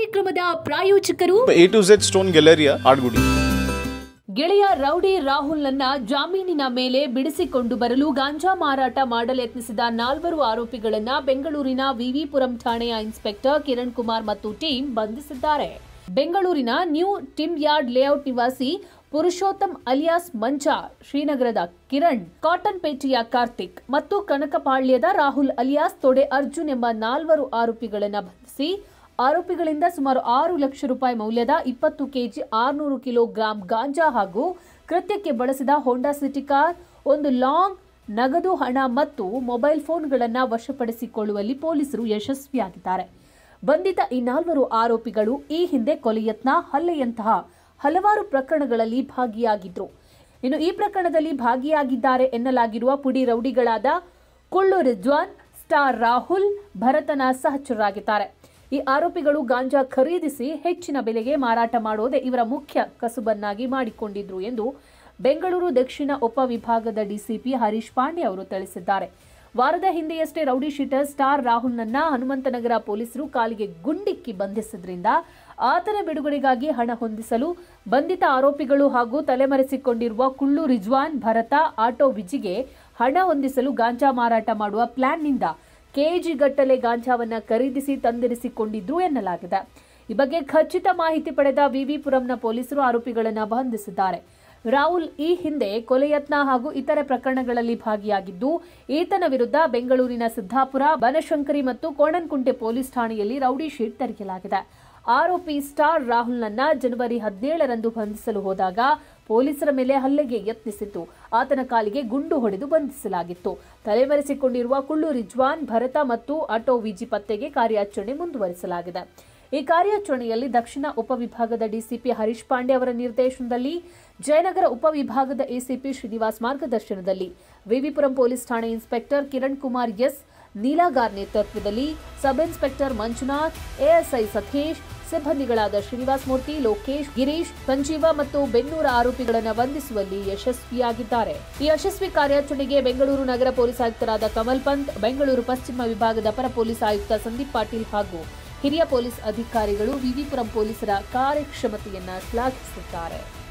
ಕಾರ್ಯಕ್ರಮದ ಪ್ರಾಯೋಜಕರು A to Z stone galleria Adugodi ಗೆಳೆಯ ರೌಡಿ ರಾಹುಲ್ನನ್ನ ಜಾಮೀನಿನ ಮೇಲೆ ಬಿಡಿಸಿಕೊಂಡು ಬರಲು ಗಾಂಜಾ ಮಾರಾಟ ಮಾಡಲು ಯತ್ನಿಸಿದ ನಾಲ್ವರು ಆರೋಪಿಗಳನ್ನ ಬೆಂಗಳೂರಿನ ವಿವಿಪುರಂ ಠಾಣೆಯ ಇನ್ಸ್ಪೆಕ್ಟರ್ ಕಿರಣ್ ಕುಮಾರ್ ಮತ್ತು ಟೀಮ್ ಬಂಧಿಸಿದ್ದಾರೆ ಬೆಂಗಳೂರಿನ ನ್ಯೂ ಟಿಮ್ ಯಾರ್ಡ್ ಲೇಔಟ್ ನಿವಾಸಿ ಪುರುಷೋತ್ತಮ್ ಅಲಿಯಾಸ್ ಮಂಚಾ ಶ್ರೀನಗರದ ಕಿರಣ್ ಕಾಟನ್ ಪೇಟೆಯ ಕಾರ್ತಿಕ್ ಮತ್ತು ಕನಕಪಾಳ್ಯದ ರಾಹುಲ್ ಅಲಿಯಾಸ್ ತೊಡೆ ಅರ್ಜುನ್ ಎಂಬ ನಾಲ್ವರು ಆರೋಪಿಗಳನ್ನ ಬಂಧಿಸಿ ಆರೋಪಿಗಳಿಂದ ಸುಮಾರು ಆರು ಲಕ್ಷ ರೂಪಾಯಿ ಮೌಲ್ಯದ ಇಪ್ಪತ್ತು ಕೆಜಿ ಆರುನೂರು ಕಿಲೋಗ್ರಾಂ ಗಾಂಜಾ ಹಾಗೂ ಕೃತ್ಯಕ್ಕೆ ಬಳಸಿದ ಹೋಂಡಾ ಸಿಟಿ ಕಾರ್ ಒಂದು ಲಾಂಗ್ ನಗದು ಹಣ ಮತ್ತು ಮೊಬೈಲ್ ಫೋನ್ಗಳನ್ನು ವಶಪಡಿಸಿಕೊಳ್ಳುವಲ್ಲಿ ಪೊಲೀಸರು ಯಶಸ್ವಿಯಾಗಿದ್ದಾರೆ ಬಂಧಿತ ಈ ನಾಲ್ವರು ಆರೋಪಿಗಳು ಈ ಹಿಂದೆ ಕೊಲೆಯತ್ನ ಹಲ್ಲೆಯಂತಹ ಹಲವಾರು ಪ್ರಕರಣಗಳಲ್ಲಿ ಭಾಗಿಯಾಗಿದ್ರು ಇನ್ನು ಈ ಪ್ರಕರಣದಲ್ಲಿ ಭಾಗಿಯಾಗಿದ್ದಾರೆ ಎನ್ನಲಾಗಿರುವ ಪುಡಿ ರೌಡಿಗಳಾದ ಕುಳ್ಳು ರಿಜ್ವಾನ್ ಸ್ಟಾರ್ ರಾಹುಲ್ ಭರತನ ಸಹಚರರಾಗಿದ್ದಾರೆ ಈ ಆರೋಪಿಗಳು ಗಾಂಜಾ ಖರೀದಿಸಿ ಹೆಚ್ಚಿನ ಬೆಲೆಗೆ ಮಾರಾಟ ಮಾಡೋದೇ ಇವರ ಮುಖ್ಯ ಕಸುಬನ್ನಾಗಿ ಮಾಡಿಕೊಂಡಿದ್ರು ಎಂದು ಬೆಂಗಳೂರು ದಕ್ಷಿಣ ಉಪವಿಭಾಗದ ಡಿಸಿಪಿ ಹರೀಶ್ ಪಾಂಡೆ ಅವರು ತಿಳಿಸಿದ್ದಾರೆ ವಾರದ ಹಿಂದೆಯಷ್ಟೇ ರೌಡಿ ಶೀಟರ್ ಸ್ಟಾರ್ ರಾಹುಲ್ನನ್ನ ಹನುಮಂತನಗರ ಪೊಲೀಸರು ಕಾಲಿಗೆ ಗುಂಡಿಕ್ಕಿ ಬಂಧಿಸಿದ್ರಿಂದ ಆತನ ಬಿಡುಗಡೆಗಾಗಿ ಹಣ ಹೊಂದಿಸಲು ಬಂಧಿತ ಆರೋಪಿಗಳು ಹಾಗೂ ತಲೆಮರೆಸಿಕೊಂಡಿರುವ ಕುಳ್ಳು ರಿಜ್ವಾನ್ ಭರತ ಆಟೋ ವಿಜಿಗೆ ಹಣ ಹೊಂದಿಸಲು ಗಾಂಜಾ ಮಾರಾಟ ಮಾಡುವ ಪ್ಲಾನ್ನಿಂದ ಕೆಜಿ ಗಟ್ಟಲೆ ಗಾಂಜಾವನ್ನ ಖರೀದಿಸಿ ತಂದಿರಿಸಿಕೊಂಡಿದ್ರು ಎನ್ನಲಾಗಿದೆ ಈ ಬಗ್ಗೆ ಖಚಿತ ಮಾಹಿತಿ ಪಡೆದ ವಿವಿಪುರಂನ ಪೊಲೀಸರು ಆರೋಪಿಗಳನ್ನು ಬಂಧಿಸಿದ್ದಾರೆ ರಾಹುಲ್ ಈ ಹಿಂದೆ ಕೊಲೆಯತ್ನ ಹಾಗೂ ಇತರೆ ಪ್ರಕರಣಗಳಲ್ಲಿ ಭಾಗಿಯಾಗಿದ್ದು ಈತನ ವಿರುದ್ಧ ಬೆಂಗಳೂರಿನ ಸಿದ್ದಾಪುರ ಬನಶಂಕರಿ ಮತ್ತು ಕೋಣನ್ಕುಂಟೆ ಪೊಲೀಸ್ ಠಾಣೆಯಲ್ಲಿ ರೌಡಿ ಶೀಟ್ ತೆರೆಯಲಾಗಿದೆ ಆರೋಪಿ ಸ್ಟಾರ್ ರಾಹುಲ್ನನ್ನ ಜನವರಿ ಹದಿನೇಳರಂದು ಬಂಧಿಸಲು ಹೋದಾಗ ಪೊಲೀಸರ ಮೇಲೆ ಹಲ್ಲೆಗೆ ಯತ್ನಿಸಿತ್ತು ಆತನ ಕಾಲಿಗೆ ಗುಂಡು ಹೊಡೆದು ಬಂಧಿಸಲಾಗಿತ್ತು ತಲೆಮರೆಸಿಕೊಂಡಿರುವ ಕುಳ್ಳು ರಿಜ್ವಾನ್ ಭರತ ಮತ್ತು ಆಟೋ ವಿಜಿ ಪತ್ತೆಗೆ ಕಾರ್ಯಾಚರಣೆ ಮುಂದುವರಿಸಲಾಗಿದೆ ಈ ಕಾರ್ಯಾಚರಣೆಯಲ್ಲಿ ದಕ್ಷಿಣ ಉಪವಿಭಾಗದ ಡಿಸಿಪಿ ಹರೀಶ್ ಪಾಂಡೆ ಅವರ ನಿರ್ದೇಶನದಲ್ಲಿ ಜಯನಗರ ಉಪವಿಭಾಗದ ಎಸಿಪಿ ಶ್ರೀನಿವಾಸ್ ಮಾರ್ಗದರ್ಶನದಲ್ಲಿ ವಿವಿಪುರಂ ಪೊಲೀಸ್ ಠಾಣೆ ಇನ್ಸ್ಪೆಕ್ಟರ್ ಕಿರಣ್ ಕುಮಾರ್ ಎಸ್ ನೀಲಾಗಾರ್ ನೇತೃತ್ವದಲ್ಲಿ sub inspector Manjunath ASI Satish ಸಿಬ್ಬಂದಿಗಳಾದ ಶ್ರೀನಿವಾಸ್ ಮೂರ್ತಿ ಲೋಕೇಶ್ ಗಿರೀಶ್ ಸಂಜೀವ ಮತ್ತು ಬೆನ್ನೂರ ಆರೋಪಿಗಳನ್ನು ಬಂಧಿಸುವಲ್ಲಿ ಯಶಸ್ವಿಯಾಗಿದ್ದಾರೆ ಈ ಯಶಸ್ವಿ ಕಾರ್ಯಾಚರಣೆಗೆ ಬೆಂಗಳೂರು ನಗರ ಪೊಲೀಸ್ ಆಯುಕ್ತರಾದ ಕಮಲ್ ಪಂತ್ ಬೆಂಗಳೂರು ಪಶ್ಚಿಮ ವಿಭಾಗದ ಅಪರ ಪೊಲೀಸ್ ಆಯುಕ್ತ ಸಂದೀಪ್ ಪಾಟೀಲ್ ಹಾಗೂ ಹಿರಿಯ ಪೊಲೀಸ್ ಅಧಿಕಾರಿಗಳು ವಿವಿಪುರಂ ಪೊಲೀಸರ ಕಾರ್ಯಕ್ಷಮತೆಯನ್ನ ಶ್ಲಾಘಿಸಿದ್ದಾರೆ